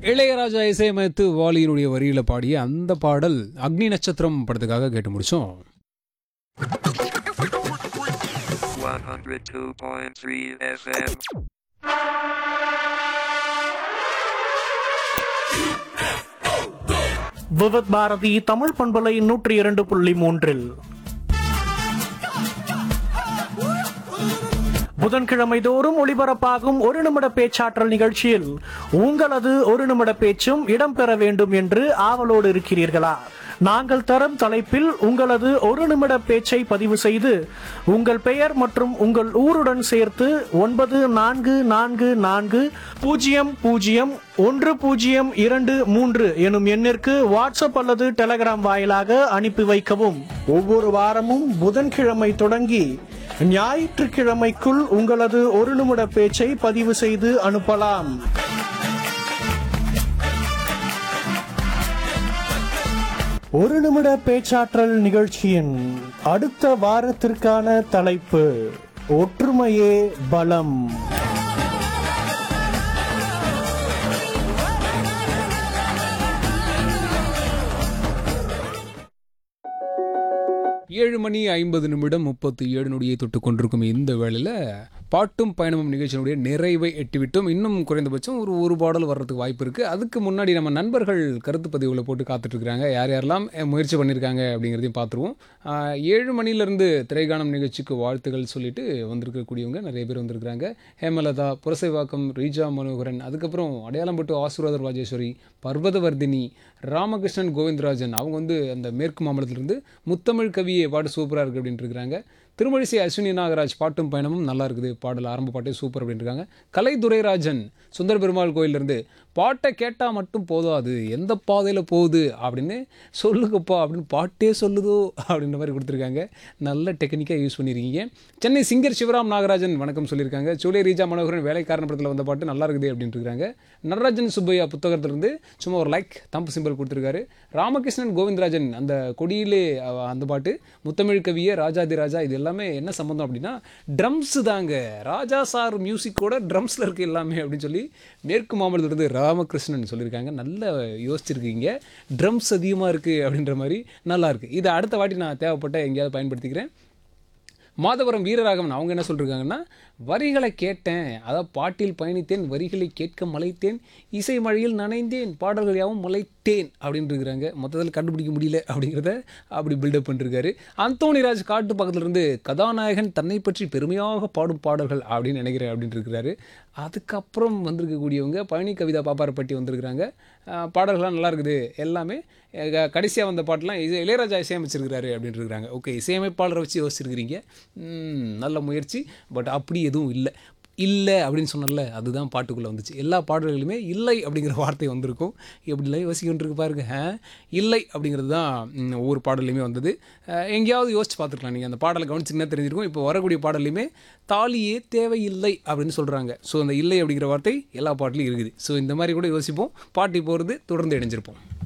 இளையராஜா இசையமைத்து வாலியினுடைய வரியில பாடிய அந்த பாடல் அக்னி நட்சத்திரம் படத்துக்காக கேட்டு முடிச்சோம் 102.3 FM. விவத் பாரதி தமிழ் பண்பலை நூற்றி இரண்டு புள்ளி மூன்றில் புதன்கிழமை தோறும் ஒளிபரப்பாகும் ஒரு நிமிட பேச்சாற்றல் நிகழ்ச்சியில் உங்களது ஒரு நிமிட பேச்சும் இடம்பெற வேண்டும் என்று ஆவலோடு இருக்கிறீர்களா நாங்கள் தரும் தலைப்பில் உங்களது ஒரு நிமிட பேச்சை பதிவு செய்து உங்கள் பெயர் மற்றும் உங்கள் ஊருடன் சேர்த்து ஒன்பது நான்கு நான்கு நான்கு பூஜ்ஜியம் பூஜ்ஜியம் ஒன்று பூஜ்ஜியம் இரண்டு மூன்று எனும் எண்ணிற்கு வாட்ஸ்அப் அல்லது டெலகிராம் வாயிலாக அனுப்பி வைக்கவும் ஒவ்வொரு வாரமும் புதன்கிழமை தொடங்கி ஞாயிற்றுக்கிழமைக்குள் உங்களது ஒரு நிமிட பேச்சை பதிவு செய்து அனுப்பலாம் ஒரு நிமிட பேச்சாற்றல் நிகழ்ச்சியின் அடுத்த வாரத்திற்கான தலைப்பு ஒற்றுமையே பலம் ஏழு மணி ஐம்பது நிமிடம் முப்பத்தி ஏழு நொடியை தொட்டு கொண்டிருக்கும் இந்த வேளையில் பாட்டும் பயணமும் நிகழ்ச்சியினுடைய நிறைவை எட்டிவிட்டோம் இன்னும் குறைந்தபட்சம் ஒரு ஒரு பாடல் வர்றதுக்கு வாய்ப்பு இருக்குது அதுக்கு முன்னாடி நம்ம நண்பர்கள் கருத்து பதிவுகளை போட்டு காத்துட்ருக்குறாங்க யார் யாரெல்லாம் அஹ், முயற்சி பண்ணியிருக்காங்க அப்படிங்கிறதையும் பார்த்துருவோம் ஆஹ், ஏழு மணிலேருந்து திரைகாணம் நிகழ்ச்சிக்கு வாழ்த்துகள் சொல்லிட்டு வந்திருக்கக்கூடியவங்க நிறைய பேர் வந்திருக்கிறாங்க ஹேமலதா புரசைவாக்கம் ரீஜா மனோகரன் அதுக்கப்புறம் அடையாளம்பட்டு ஆசீர்வாதம் ராஜேஸ்வரி பர்வதவர்தினி ராமகிருஷ்ணன் கோவிந்தராஜன் அவங்க வந்து அந்த மேற்கு மாம்பலத்திலிருந்து முத்தமிழ் கவியை பாட்டு சூப்பராக இருக்குது அப்படின்ட்டு இருக்கிறாங்க திருமழிசை அஸ்வினி நாகராஜ் பாட்டும் பயணமும் நல்லா இருக்குது பாடல் ஆரம்ப பாட்டே சூப்பர் அப்படின்னு இருக்காங்க கலை துரைராஜன் சுந்தர பெருமாள் கோயிலிருந்து பாட்டை கேட்டால் மட்டும் போதாது எந்த பாதையில் போகுது அப்படின்னு சொல்லுங்கப்பா அப்படின்னு பாட்டே சொல்லுதோ அப்படின்ற மாதிரி கொடுத்துருக்காங்க நல்ல டெக்னிக்காக யூஸ் பண்ணியிருக்கீங்க சென்னை சிங்கர் சிவராம் நாகராஜன் வணக்கம் சொல்லியிருக்காங்க சூலே ரீஜா மனோகரன் வேலைக்காரன் படத்தில் வந்த பாட்டு நல்லா இருக்குது அப்படின்ட்டு இருக்காங்க நடராஜன் சுப்பையா புத்தகத்திலிருந்து சும்மா ஒரு லைக் தம்பு சிம்பிள் கொடுத்துருக்காரு ராமகிருஷ்ணன் கோவிந்தராஜன் அந்த கொடியிலே அஹ், அந்த பாட்டு முத்தமிழ் கவியே ராஜாதி ராஜா இது எல்லாமே என்ன சம்மந்தம் அப்படின்னா ட்ரம்ஸ் தாங்க ராஜா சார் மியூசிக்கோட ட்ரம்ஸில் இருக்கு எல்லாமே அப்படின்னு சொல்லி மேற்கு மாம்பலத்திலிருந்து ராமகிருஷ்ணன் சொல்லியிருக்காங்க நல்லா யோசிச்சிருக்கீங்க ட்ரம்ஸ் அதிகமாக இருக்குது அப்படின்ற மாதிரி நல்லா இருக்குது இதை அடுத்த வாட்டி நான் தேவைப்பட்ட எங்கேயாவது பயன்படுத்திக்கிறேன் மாதவரம் வீரராகவன் அவங்க என்ன சொல்லிருக்காங்கன்னா வரிகளை கேட்டேன் அதாவது பாட்டில் பயணித்தேன் வரிகளை கேட்க மலைத்தேன் இசை மழையில் நனைந்தேன் பாடல்கள் யாவும் மலைத்தேன் அப்படின்னு இருக்கிறாங்க மொத்தத்தில் கண்டுபிடிக்க முடியல அப்படிங்கிறத அப்படி பில்டப் பண்ணிருக்காரு அந்தோணிராஜ் காட்டு பக்கத்துல இருந்து கதாநாயகன் தன்னை பற்றி பெருமையாக பாடும் பாடல்கள் அப்படின்னு நினைக்கிறேன் அப்படின்னு இருக்கிறாரு அதுக்கப்புறம் வந்திருக்கக்கூடியவங்க பழனி கவிதா பாப்பாரப்பட்டி வந்திருக்கிறாங்க அஹ் பாடல்கள்லாம் நல்லா இருக்குது எல்லாமே கடைசியாக வந்த பாட்டெலாம் இது இளையராஜா இசையமைச்சிருக்கிறாரு அப்படின்னு இருக்கிறாங்க ஓகே இசையமைப்பாளரை வச்சு யோசிச்சிருக்கிறீங்க ம், நல்ல முயற்சி பட் அப்படி எதுவும் இல்லை இல்லை அப்படின்னு சொன்னல அதுதான் பாட்டுக்குள்ளே வந்துச்சு எல்லா பாடல்களுமே இல்லை அப்படிங்கிற வார்த்தை வந்திருக்கும் எப்படிலாம் யோசிக்கிட்டு பாருங்க ஆ? இல்லை அப்படிங்கிறது தான் ம், ஒவ்வொரு பாடல்லையுமே வந்தது அஹ், எங்கேயாவது யோசிச்சு பார்த்துருக்கலாம் நீங்கள் அந்த பாடலை கவனிச்சிங்கன்னா தெரிஞ்சிருக்கும் இப்போ வரக்கூடிய பாடல்லையுமே தாலியே தேவையில்லை அப்படின்னு சொல்கிறாங்க ஸோ அந்த இல்லை அப்படிங்கிற வார்த்தை எல்லா பாட்டிலையும் இருக்குது ஸோ இந்த மாதிரி கூட யோசிப்போம் பாட்டி போகிறது தொடர்ந்து இணைஞ்சிருப்போம்